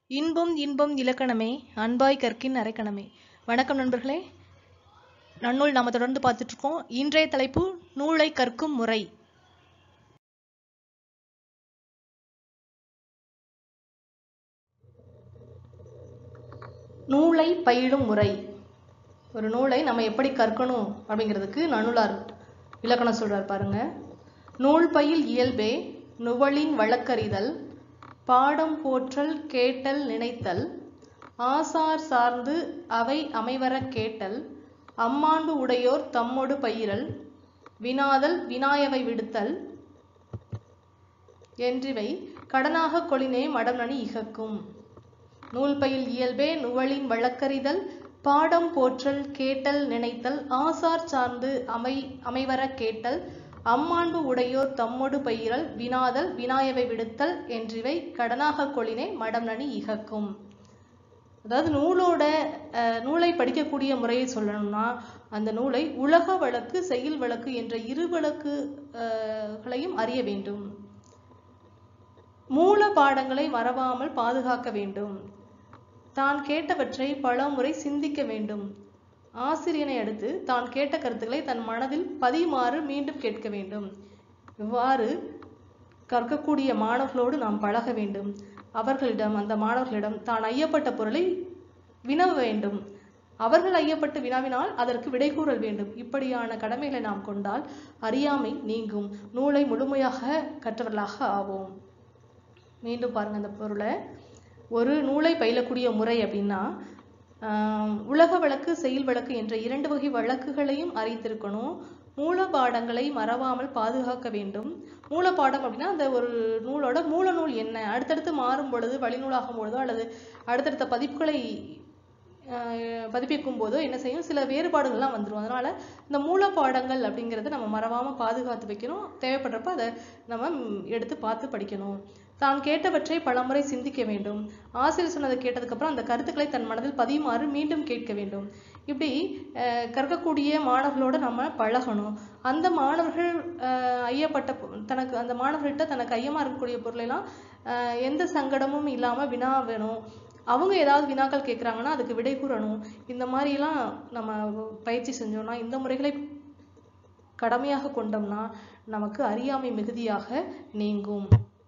இன்பம் இன்பம் இலக்கணமே அன்பாய் கற்கின் அரைக்கணமே வணக்கம் நண்பர்களே நன்னூல் நாம தொடர்ந்து பார்த்துட்டு இருக்கோம் இன்றைய தலைப்பு நூலை கற்கும் முறை நூலை பயிலும் முறை ஒரு நூலை நம்ம எப்படி கற்கணும் அப்படிங்கிறதுக்கு நன்னூலார் இலக்கணம் சொல்றார் பாருங்க நூல் பயில் இயல்பே நுவலின் வழக்கறிதல் பாடம் போற்றல் கேட்டல் நினைத்தல் ஆசார் சார்ந்து அவை அமைவரக் கேட்டல் அம்மாண்பு உடையோர் தம்மொடு பயிரல் வினாதல் வினாயவை விடுத்தல் என்றிவை கடனாக கொளினே மடம்நனி இகக்கும் நூல் பயில் இயல்பே நுவலின் வழக்கறிதல் பாடம் போற்றல் கேட்டல் நினைத்தல் ஆசார் சார்ந்து அமை அமைவரக் கேட்டல் அம்மாண்பு உடையோர் தம்மொடு பயிரல் வினாதல் வினாயவை விடுத்தல் என்றிவை கடனாக கொளினே மடம் நனி இகக்கும் அதாவது நூலோட அஹ், நூலை படிக்கக்கூடிய முறையை சொல்லணும்னா அந்த நூலை உலக வழக்கு செயல் வழக்கு என்ற இரு வழக்குகளையும் அறிய வேண்டும் மூல பாடங்களை மறவாமல் பாதுகாக்க வேண்டும் தான் கேட்டவற்றை பலமுறை சிந்திக்க வேண்டும் ஆசிரியனை அடுத்து தான் கேட்ட கருத்துக்களை தன் மனதில் பதியுமாறு மீண்டும் கேட்க வேண்டும் இவ்வாறு கற்கக்கூடிய மாணவர்களோடு நாம் பழக வேண்டும் அவர்களிடம் அந்த மாணவர்களிடம் தான் ஐயப்பட்ட பொருளை வினவ வேண்டும் அவர்கள் ஐயப்பட்டு வினாவினால் அதற்கு விடை கூறல் வேண்டும் இப்படியான கடமைகளை நாம் கொண்டால் அறியாமை நீங்கும் நூலை முழுமையாக கற்றவர்களாக ஆவோம் மீண்டும் பாருங்க அந்த பொருளை ஒரு நூலை பயிலக்கூடிய முறை அப்படின்னா ஆஹ், உலக வழக்கு செயல் வழக்கு என்ற இரண்டு வகை வழக்குகளையும் அறிந்திருக்கணும் மூல பாடங்களை மறவாமல் பாதுகாக்க வேண்டும் மூல பாடம் அப்படின்னா அந்த ஒரு நூலோட மூல நூல் என்ன அடுத்தடுத்து மாறும் பொழுது வழிநூலாகும் பொழுதோ அல்லது அடுத்தடுத்த பதிப்புகளை ஆஹ், பதிப்பிக்கும் போதோ என்ன செய்யும் சில வேறுபாடுகள்லாம் வந்துடும் அதனால இந்த மூல பாடங்கள் அப்படிங்கிறத நம்ம மறவாம பாதுகாத்து வைக்கணும் தேவைப்படுறப்ப அதை நம்ம ம், எடுத்து பார்த்து படிக்கணும் தான் கேட்டவற்றை பலமுறை சிந்திக்க வேண்டும் ஆசிரியர் சொன்னதை கேட்டதுக்கு அப்புறம் அந்த கருத்துக்களை தன் மனதில் பதியுமாறு மீண்டும் கேட்க வேண்டும் இப்படி அஹ், கற்கக்கூடிய மாணவர்களோட நம்ம பழகணும் அந்த மாணவர்கள் அஹ், ஐயப்பட்ட பொ- தனக்கு அந்த மாணவர்கள்ட்ட தனக்கு ஐயமா இருக்கக்கூடிய பொருளெல்லாம் அஹ், எந்த சங்கடமும் இல்லாம வினா வேணும் அவங்க ஏதாவது வினாக்கள் கேட்குறாங்கன்னா அதுக்கு விடை கூறணும் இந்த மாதிரிலாம் நம்ம பயிற்சி செஞ்சோம்னா இந்த முறைகளை கடமையாக கொண்டோம்னா நமக்கு அறியாமை மிகுதியாக நீங்கும்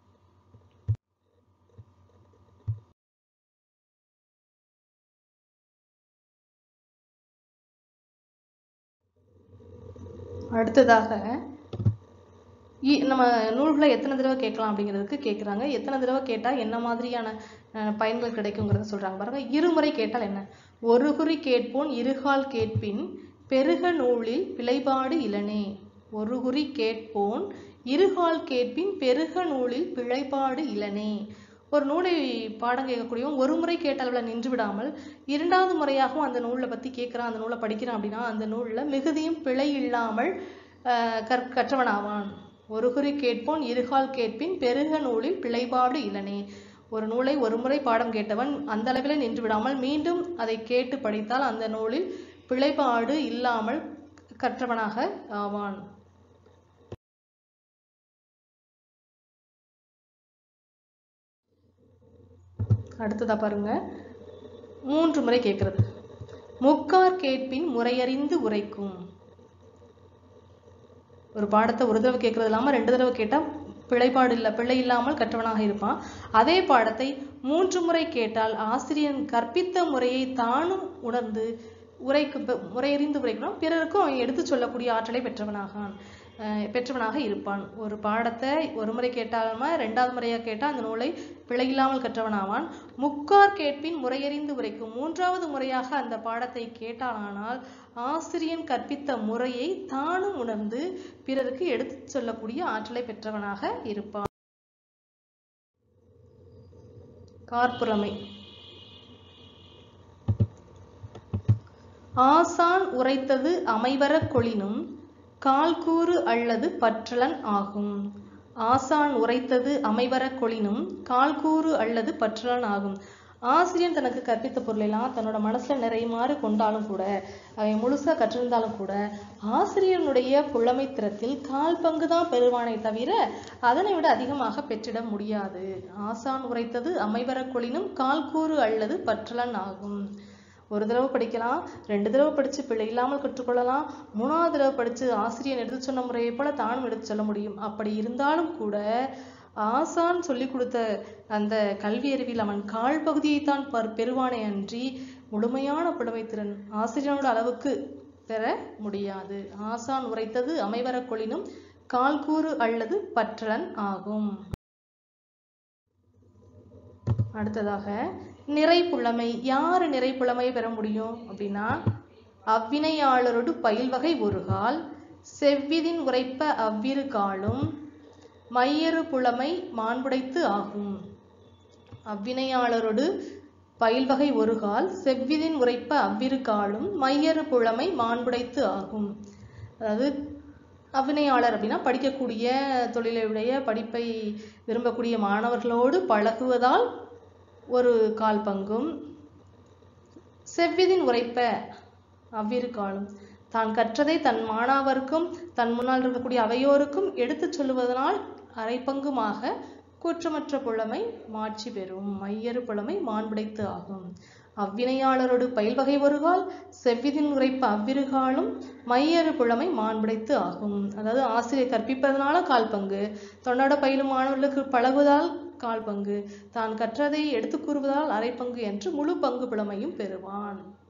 அடுத்ததாக இ- நம்ம நூல்களை எத்தனை தடவை கேட்கலாம் அப்படிங்கிறதுக்கு கேட்குறாங்க எத்தனை தடவை கேட்டால் என்ன மாதிரியான அஹ், பயன்கள் கிடைக்குங்கிறத சொல்றாங்க பாருங்க இருமுறை கேட்டால் என்ன ஒரு குறி கேட்போன் இருகால் கேட்பின் பெருக நூலில் பிழைபாடு இலனே ஒரு குறி கேட்போன் இருகால் கேட்பின் பெருக நூலில் பிழைபாடு இலனே ஒரு நூலை பாடம் கேட்கக்கூடியவன் ஒரு முறை கேட்ட அளவில் நின்று விடாமல் இரண்டாவது முறையாகவும் அந்த நூலை பற்றி கேட்குறான் அந்த நூலை படிக்கிறான் அப்படின்னா அந்த நூலில் மிகுதியும் பிழை இல்லாமல் ஆஹ், கற் கற்றவனாவான் ஒரு குறி கேட்போன் இருகால் கேட்பின் பெருக நூலில் பிழைபாடு இலனே ஒரு நூலை ஒரு முறை பாடம் கேட்டவன் அந்த அளவிலே நின்று விடாமல் மீண்டும் அதை கேட்டு படித்தால் அந்த நூலில் பிழைபாடு இல்லாமல் கற்றவனாக ஆவான் அடுத்ததா பாருங்க மூன்று முறை கேட்கிறது முக்கார் கேட்பின் முறையறிந்து உரைக்கும் ஒரு பாடத்தை ஒரு தடவை கேட்கறது இல்லாம ரெண்டு தடவை கேட்டா பிழைப்பாடு இல்லை பிழை இல்லாமல் கற்றவனாக இருப்பான் அதே பாடத்தை மூன்று முறை கேட்டால் ஆசிரியன் கற்பித்த முறையை தானும் உணர்ந்து உரைக்கு பெ- முறையறிந்து உரைக்கணும் பிறருக்கும் அவன் எடுத்து சொல்லக்கூடிய ஆற்றலை பெற்றவனாகான் அஹ் பெற்றவனாக இருப்பான் ஒரு பாடத்தை ஒரு முறை கேட்டாலுமா ரெண்டாவது முறையாக கேட்டால் அந்த நூலை பிழையில்லாமல் கற்றவனாவான் முக்கார் கேட்பின் முறையறிந்து உரைக்கும் மூன்றாவது முறையாக அந்த பாடத்தை கேட்டானானால் ஆசிரியன் கற்பித்த முறையை தானும் உணர்ந்து பிறருக்கு எடுத்துச் சொல்லக்கூடிய ஆற்றலை பெற்றவனாக இருப்பான் கார்ப்புறமை ஆசான் உரைத்தது அமைவரக் கொளினும் கால்கூறு அல்லது பற்றலன் ஆகும் ஆசான் உரைத்தது அமைவரக் கொளினும் கால்கூறு அல்லது பற்றலன் ஆகும் ஆசிரியன் தனக்கு கற்பித்த பொருளெல்லாம் தன்னோட மனசுல நிறையுமாறு கொண்டாலும் கூட அவன் முழுசா கற்றிருந்தாலும் கூட ஆசிரியனுடைய புலமை திறத்தில் கால் பங்கு தான் பெறுவானே தவிர அதனை விட அதிகமாக பெற்றிட முடியாது ஆசான் உரைத்தது அமைவர கொளினும் கால் கூறு அல்லது பற்றலன் ஆகும் ஒரு தடவை படிக்கலாம் ரெண்டு தடவை படிச்சு பிழை இல்லாமல் கற்றுக்கொள்ளலாம் மூணாவது தடவை படிச்சு ஆசிரியர் எடுத்து சொன்ன முறையை போல தானும் எடுத்து சொல்ல முடியும் அப்படி இருந்தாலும் கூட ஆசான் சொல்லி கொடுத்த அந்த கல்வி அறிவில் அவன் கால் பகுதியைத்தான் பர் பெறுவானே அன்றி முழுமையான புலமை திறன் ஆசிரியனோட அளவுக்கு பெற முடியாது ஆசான் உரைத்தது அமைவர கொளினும் கால் கூறு அல்லது பற்றலன் ஆகும் அடுத்ததாக நிறைப்புலமை யாரு நிறைப்புலமை பெற முடியும் அப்படின்னா அவ்வினையாளரோடு பயில்வகை ஒருகால் செவ்விதின் உரைப்ப அவ்விரு காலும் மையறு புலமை மாண்புடைத்து ஆகும் அவ்வினையாளரோடு பயில்வகை ஒருகால் செவ்விதின் உரைப்ப அவ்விரு காலும் மையறு புலமை மாண்புடைத்து ஆகும் அதாவது அவ்வினையாளர் அப்படின்னா படிக்கக்கூடிய தொழிலுடைய படிப்பை விரும்பக்கூடிய மாணவர்களோடு பழகுவதால் ஒரு கால் பங்கும் செவ்விதின் உரைப்ப அவ்விரு காலும் தான் கற்றதை தன் மாணவருக்கும் தன் முன்னால் இருக்கக்கூடிய அவையோருக்கும் எடுத்துச் சொல்லுவதனால் அரை பங்குமாக குற்றமற்ற புலமை மாட்சி பெறும் மையறு புலமை மாண்புடைத்து ஆகும் அவ்வினையாளரோடு பயில்வகை ஒருகால் செவ்விதின் உரைப்ப அவ்விருகாலும் மையறு புலமை மாண்புடைத்து ஆகும் அதாவது ஆசிரியர் கற்பிப்பதனால கால் பங்கு தன்னோட பயிலும் மாணவர்களுக்கு பழகுவதால் கால் பங்கு தான் கற்றதை எடுத்துக் கூறுவதால் அரை பங்கு என்று முழு பங்கு புலமையும் பெறுவான்